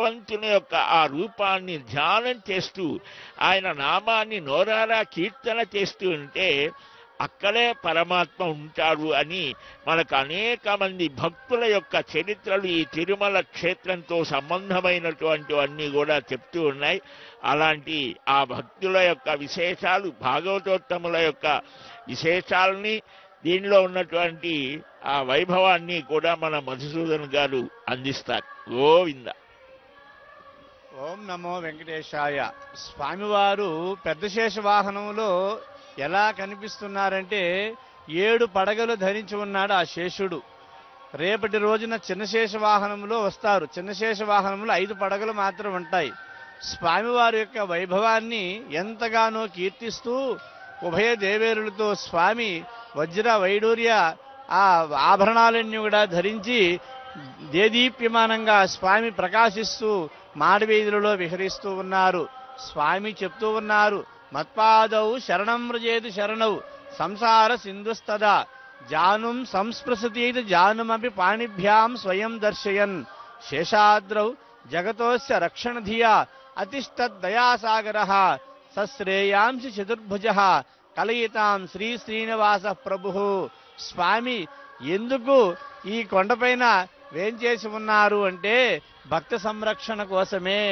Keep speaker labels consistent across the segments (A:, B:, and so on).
A: భగవంతుని యొక్క ఆ రూపాన్ని ధ్యానం చేస్తూ ఆయన నామాన్ని నోరారా కీర్తన చేస్తూ ఉంటే అక్కడే పరమాత్మ ఉంటాడు అని మనకు అనేక మంది భక్తుల యొక్క చరిత్రలు ఈ తిరుమల క్షేత్రంతో సంబంధమైనటువంటివన్నీ కూడా చెప్తూ ఉన్నాయి అలాంటి ఆ భక్తుల యొక్క విశేషాలు భాగవతోత్తముల యొక్క విశేషాలని దీనిలో ఉన్నటువంటి ఆ వైభవాన్ని కూడా మన మధుసూదన్ గారు అందిస్తారు గోవింద
B: ఓం నమో వెంకటేశాయ స్వామివారు పెద్ద శేష వాహనంలో ఎలా కనిపిస్తున్నారంటే ఏడు పడగలు ధరించి ఉన్నాడు ఆ శేషుడు రేపటి రోజున చిన్నశేష వాహనంలో వస్తారు చిన్నశేష వాహనంలో ఐదు పడగలు మాత్రం ఉంటాయి స్వామివారి యొక్క వైభవాన్ని ఎంతగానో కీర్తిస్తూ ఉభయ దేవేరులతో స్వామి వజ్ర వైడూర్య ఆ ఆభరణాలన్నీ కూడా ధరించి దేదీప్యమానంగా స్వామి ప్రకాశిస్తూ మాడవీధులలో విహరిస్తూ ఉన్నారు స్వామి చెప్తూ ఉన్నారు మత్పాదౌ శరణం వ్రజేది శరణౌ సంసార సింధుస్తదా జానుం సంస్పృశతీతి జానుమపి పాణిభ్యాం స్వయం దర్శయన్ శేషాద్రౌ జగతోస్య రక్షణధియా అతిష్టద్దయాసాగర సశ్రేయాంసి చతుర్భుజ కలయితాం శ్రీ శ్రీనివాస ప్రభు స్వామి ఎందుకు ఈ కొండపైన వేంచేసి ఉన్నారు అంటే భక్త సంరక్షణ కోసమే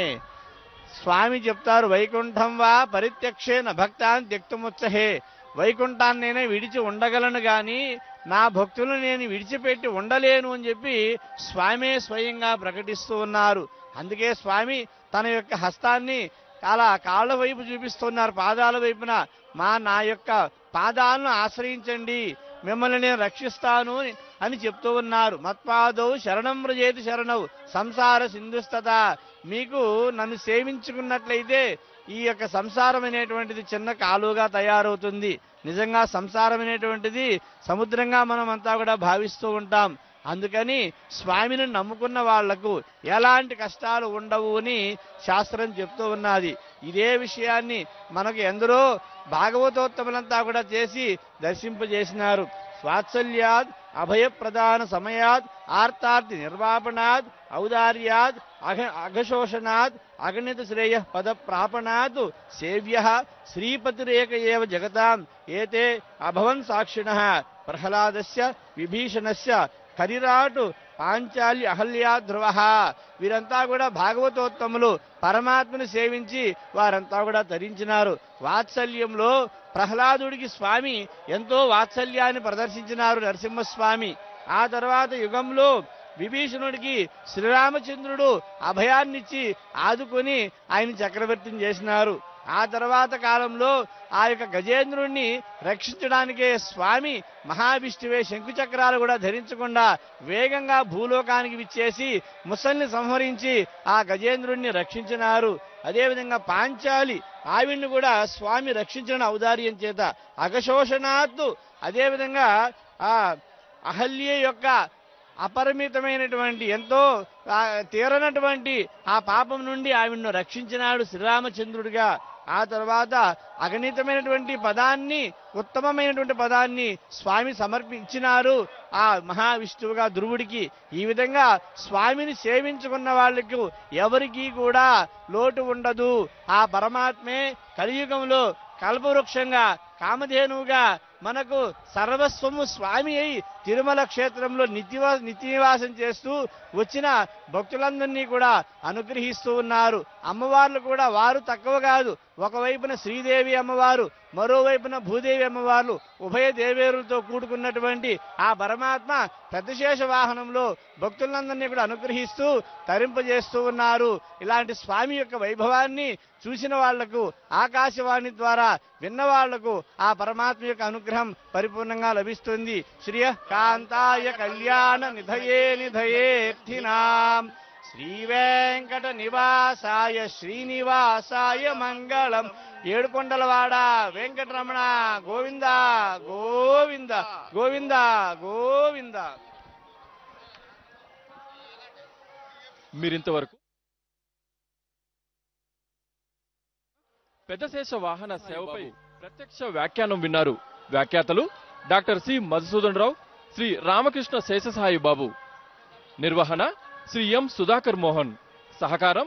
B: స్వామి చెప్తారు వైకుంఠం వా పరిత్యక్షేన భక్తాన్ త్యక్తముచ్చహే వైకుంఠాన్ని నేనే విడిచి ఉండగలను గాని నా భక్తులను నేను విడిచిపెట్టి ఉండలేను అని చెప్పి స్వామే స్వయంగా ప్రకటిస్తూ ఉన్నారు అందుకే స్వామి తన యొక్క హస్తాన్ని అలా కాళ్ళ వైపు చూపిస్తున్నారు పాదాల వైపున మా నా యొక్క పాదాలను ఆశ్రయించండి మిమ్మల్ని నేను రక్షిస్తాను అని చెప్తూ ఉన్నారు మత్పాదౌ శరణం వ్రజేతి శరణవు సంసార సింధుస్తత మీకు నన్ను సేవించుకున్నట్లయితే ఈ యొక్క సంసారం అనేటువంటిది చిన్న కాలువగా తయారవుతుంది నిజంగా సంసారం అనేటువంటిది సముద్రంగా మనం అంతా కూడా భావిస్తూ ఉంటాం అందుకని స్వామిని నమ్ముకున్న వాళ్లకు ఎలాంటి కష్టాలు ఉండవు అని శాస్త్రం చెప్తూ ఉన్నది ఇదే విషయాన్ని మనకు ఎందరో భాగవతోత్తములంతా కూడా చేసి దర్శింపజేసినారు స్వాత్సల్యాద్ అభయప్రదాన సమయాద్ ఆర్తార్థి నిర్వాపణాద్ ఔదార్యాద్ అఘ అఘశోషణాద్ అగణిత శ్రేయ పద ప్రాపణాత్ సేవ్య శ్రీపతిరేక ఏవ జగతాం ఏతే అభవన్ సాక్షిణ ప్రహ్లాదస్య విభీషణస్య కరిరాటు పాంచాలి అహల్యా ధ్రువ వీరంతా కూడా భాగవతోత్తములు పరమాత్మను సేవించి వారంతా కూడా తరించినారు వాత్సల్యంలో ప్రహ్లాదుడికి స్వామి ఎంతో వాత్సల్యాన్ని ప్రదర్శించినారు నరసింహస్వామి ఆ తర్వాత యుగంలో విభీషణుడికి శ్రీరామచంద్రుడు అభయాన్నిచ్చి ఆదుకొని ఆయన చక్రవర్తిని చేసినారు ఆ తర్వాత కాలంలో ఆ యొక్క గజేంద్రుణ్ణి రక్షించడానికే స్వామి మహావిష్ణువే శంకుచక్రాలు కూడా ధరించకుండా వేగంగా భూలోకానికి విచ్చేసి ముసల్ని సంహరించి ఆ గజేంద్రుణ్ణి రక్షించినారు అదేవిధంగా పాంచాలి ఆవిడ్ని కూడా స్వామి రక్షించిన ఔదార్యం చేత అగశోషణాత్తు అదేవిధంగా ఆ అహల్య యొక్క అపరిమితమైనటువంటి ఎంతో ఆ, తీరనటువంటి ఆ పాపం నుండి ఆవిడను రక్షించినాడు శ్రీరామచంద్రుడిగా ఆ తర్వాత అగణితమైనటువంటి పదాన్ని ఉత్తమమైనటువంటి పదాన్ని స్వామి సమర్పించినారు ఆ మహావిష్ణువుగా ధ్రువుడికి ఈ విధంగా స్వామిని సేవించుకున్న వాళ్ళకు ఎవరికీ కూడా లోటు ఉండదు ఆ పరమాత్మే కలియుగంలో కల్పవృక్షంగా కామధేనువుగా మనకు సర్వస్వము స్వామి అయి తిరుమల క్షేత్రంలో నిత్యవా నిత్య నివాసం చేస్తూ వచ్చిన భక్తులందరినీ కూడా అనుగ్రహిస్తూ ఉన్నారు అమ్మవార్లు కూడా వారు తక్కువ కాదు ఒకవైపున శ్రీదేవి అమ్మవారు మరోవైపున భూదేవి అమ్మవార్లు ఉభయ దేవేరులతో కూడుకున్నటువంటి ఆ పరమాత్మ పెద్దశేష వాహనంలో భక్తులందరినీ కూడా అనుగ్రహిస్తూ తరింపజేస్తూ ఉన్నారు ఇలాంటి స్వామి యొక్క వైభవాన్ని చూసిన వాళ్లకు ఆకాశవాణి ద్వారా విన్న వాళ్లకు ఆ పరమాత్మ యొక్క అనుగ్రహం పరిపూర్ణంగా లభిస్తుంది శ్రియ కాంతాయ కళ్యాణ నిధయే నిధయేర్థినాం శ్రీ వెంకట నివాసాయ శ్రీనివాసాయ మంగళం ఏడుకొండలవాడ వెంకటరమణ గోవింద గోవింద గోవింద గోవింద
C: మీరింతవరకు పెద్దశేష వాహన సేవపై ప్రత్యక్ష వ్యాఖ్యానం విన్నారు వ్యాఖ్యాతలు డాక్టర్ సి మధుసూదన్ రావు శ్రీ రామకృష్ణ శేషసాయి బాబు నిర్వహణ శ్రీ ఎం సుధాకర్ మోహన్ సహకారం